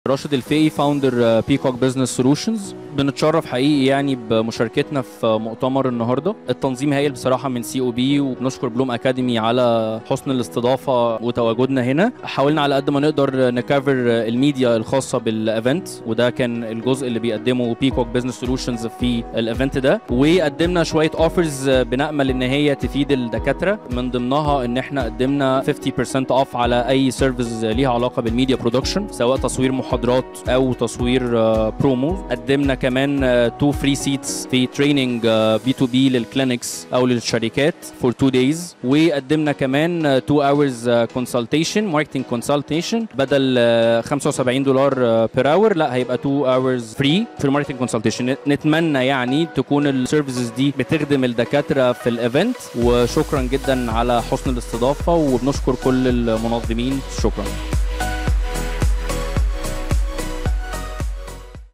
راشد الفقي فاوندر بيكوك بزنس سولوشنز بنتشرف حقيقي يعني بمشاركتنا في مؤتمر النهارده التنظيم هايل بصراحه من سي او بي وبنشكر بلوم اكاديمي على حسن الاستضافه وتواجدنا هنا حاولنا على قد ما نقدر نكفر الميديا الخاصه بالايفنت وده كان الجزء اللي بيقدمه بيكوك بزنس سولوشنز في الايفنت ده وقدمنا شويه اوفرز بنامل ان هي تفيد الدكاتره من ضمنها ان احنا قدمنا 50% اوف على اي سيرفيس ليها علاقه بالميديا برودكشن سواء تصوير محاضرات او تصوير برومو قدمنا كمان 2 فري سيتس في تريننج بي تو بي للكلينكس او للشركات فور 2 دايز وقدمنا كمان 2 اورز كونسلتيشن ماركتنج كونسلتيشن بدل 75 دولار بير اور لا هيبقى 2 اورز فري في الماركتنج كونسلتيشن نتمنى يعني تكون السيرفيسز دي بتخدم الدكاتره في الايفنت وشكرا جدا على حسن الاستضافه وبنشكر كل المنظمين شكرا